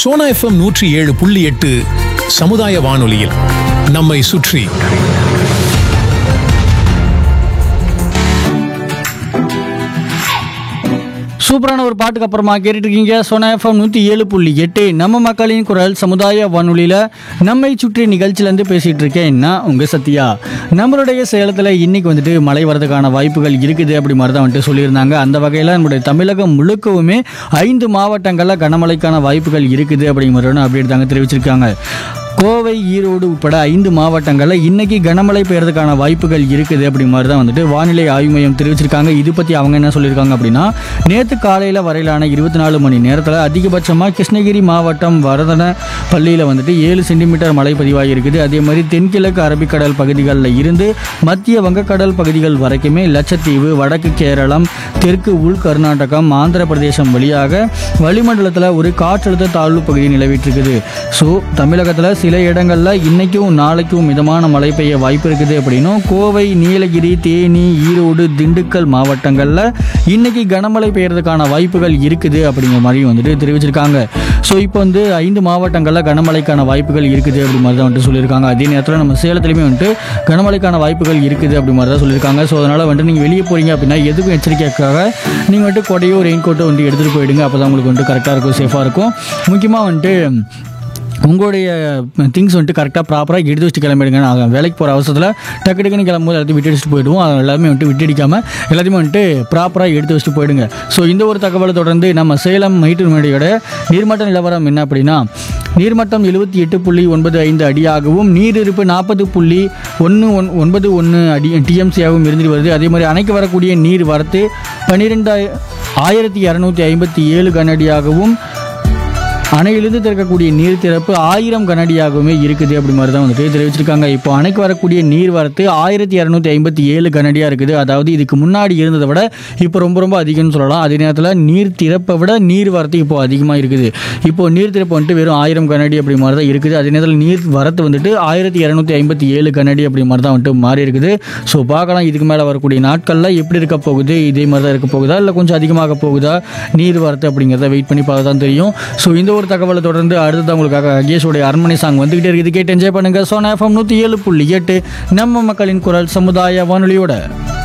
Sona FM நூற்றி ஏழு புள்ளி எட்டு சமுதாய வானொலியில் நம்மை சுற்றி சூப்பரான ஒரு பாட்டுக்கு அப்புறமா கேட்டுட்டு இருக்கீங்க சோனா எஃப்எம் நூற்றி ஏழு புள்ளி எட்டு நம்ம மக்களின் குரல் சமுதாய வானொலியில் நம்மை சுற்றி நிகழ்ச்சியிலேருந்து பேசிகிட்டு இருக்கேன் நான் உங்கள் சத்யா நம்மளுடைய சேலத்தில் இன்னைக்கு வந்துட்டு மழை வரதுக்கான வாய்ப்புகள் இருக்குது அப்படி மாதிரி தான் வந்துட்டு சொல்லியிருந்தாங்க அந்த வகையில் நம்முடைய தமிழகம் முழுக்கவுமே ஐந்து மாவட்டங்களில் கனமழைக்கான வாய்ப்புகள் இருக்குது அப்படிங்கிற மாதிரி அப்டேட் தாங்க தெரிவிச்சிருக்காங்க கோவை ஈரோடு உட்பட ஐந்து மாவட்டங்களில் இன்னைக்கு கனமழை பெய்யறதுக்கான வாய்ப்புகள் இருக்குது அப்படி மாதிரி தான் வந்துட்டு வானிலை ஆய்வு மையம் தெரிவிச்சிருக்காங்க இது பற்றி அவங்க என்ன சொல்லியிருக்காங்க அப்படின்னா நேற்று காலையில் வரையிலான இருபத்தி நாலு மணி நேரத்தில் அதிகபட்சமாக கிருஷ்ணகிரி மாவட்டம் வரதன பள்ளியில் வந்துட்டு ஏழு சென்டிமீட்டர் மழை பதிவாகி இருக்குது அதே மாதிரி தென்கிழக்கு அரபிக்கடல் பகுதிகளில் இருந்து மத்திய வங்கக்கடல் பகுதிகள் வரைக்குமே லட்சத்தீவு வடக்கு கேரளம் தெற்கு உள் கர்நாடகம் ஆந்திர பிரதேசம் வழியாக வளிமண்டலத்தில் ஒரு காற்றழுத்த தாழ்வு பகுதி நிலவிட்டு இருக்குது ஸோ தமிழகத்தில் சில இடங்களில் இன்னைக்கும் நாளைக்கும் மிதமான மழை பெய்ய வாய்ப்பு இருக்குது அப்படின்னும் கோவை நீலகிரி தேனி ஈரோடு திண்டுக்கல் மாவட்டங்களில் இன்னைக்கு கனமழை பெய்யறதுக்கான வாய்ப்புகள் இருக்குது அப்படிங்கிற மாதிரி வந்துட்டு தெரிவிச்சிருக்காங்க ஸோ இப்போ வந்து ஐந்து மாவட்டங்களில் கனமழைக்கான வாய்ப்புகள் இருக்குது அப்படி மாதிரி தான் வந்துட்டு சொல்லியிருக்காங்க அதே நேரத்தில் நம்ம சேலத்துலையுமே வந்துட்டு கனமழைக்கான வாய்ப்புகள் இருக்குது அப்படி மாதிரி தான் சொல்லியிருக்காங்க ஸோ அதனால் வந்துட்டு நீங்கள் வெளியே போகிறீங்க அப்படின்னா எதுக்கும் எச்சரிக்கைக்காக நீங்கள் வந்துட்டு கொடையோ ரெயின் கோட்டோ வந்துட்டு எடுத்துகிட்டு போயிடுங்க அப்போ தான் உங்களுக்கு வந்துட்டு கரெக்டாக இருக்கும் சேஃபாக இருக்கும் முக்கியமாக வந்துட்டு உங்களுடைய திங்ஸ் வந்துட்டு கரெக்டாக ப்ராப்பராக எடுத்து வச்சுட்டு கிளம்பிடுங்க நான் வேலைக்கு போகிற அவசரத்தில் டக்கு டக்குன்னு கிளம்பும்போது எல்லாத்தையும் விட்டு வச்சுட்டு போயிடுவோம் அது எல்லாமே வந்துட்டு விட்டு அடிக்காமல் எல்லாத்தையுமே வந்துட்டு ப்ராப்பராக எடுத்து வச்சுட்டு போயிடுங்க ஸோ இந்த ஒரு தகவலை தொடர்ந்து நம்ம சேலம் மைட்டூர்மேடியோட நீர்மட்ட நிலவரம் என்ன அப்படின்னா நீர்மட்டம் எழுபத்தி எட்டு புள்ளி ஒன்பது ஐந்து அடியாகவும் நீர் இருப்பு நாற்பது புள்ளி ஒன்று ஒன் ஒன்பது ஒன்று அடி டிஎம்சியாகவும் இருந்துட்டு வருது அதே மாதிரி அணைக்கு வரக்கூடிய நீர் வரத்து பன்னிரெண்டாய ஆயிரத்தி இரநூத்தி ஐம்பத்தி ஏழு கனஅடியாகவும் அணையிலிருந்து திறக்கக்கூடிய நீர் திறப்பு ஆயிரம் கனடியாகவுமே இருக்குது அப்படி மாதிரி தான் வந்துட்டு தெரிவிச்சிருக்காங்க இப்போ அணைக்கு வரக்கூடிய நீர் வரத்து ஆயிரத்தி இரநூத்தி ஐம்பத்தி ஏழு கனடியாக இருக்குது அதாவது இதுக்கு முன்னாடி இருந்ததை விட இப்போ ரொம்ப ரொம்ப அதிகம்னு சொல்லலாம் அதே நேரத்தில் நீர் திறப்பை விட நீர் வரத்து இப்போ அதிகமாக இருக்குது இப்போ நீர் திறப்பு வந்துட்டு வெறும் ஆயிரம் கனடி அப்படி மாதிரி தான் இருக்குது அதே நேரத்தில் நீர் வரத்து வந்துட்டு ஆயிரத்தி இரநூத்தி ஐம்பத்தி ஏழு கனடி அப்படி மாதிரி தான் வந்துட்டு மாறி இருக்குது ஸோ பார்க்கலாம் இதுக்கு மேலே வரக்கூடிய நாட்களில் எப்படி இருக்க போகுது இதே மாதிரி தான் இருக்க போகுதா இல்லை கொஞ்சம் அதிகமாக போகுதா நீர் வரத்து அப்படிங்கிறத வெயிட் பண்ணி பார்க்க தான் தெரியும் ஸோ இந்த ஒரு தகவலை தொடர்ந்து அடுத்தது உங்களுக்காக அகேஷோடைய அரண்மனை சாங் வந்துகிட்டே இருக்குது கேட்டு என்ஜாய் பண்ணுங்க சோனா எஃப்எம் நூற்றி ஏழு புள்ளி எட்டு நம்ம மக்களின் குரல் சமுதாய வானொலியோட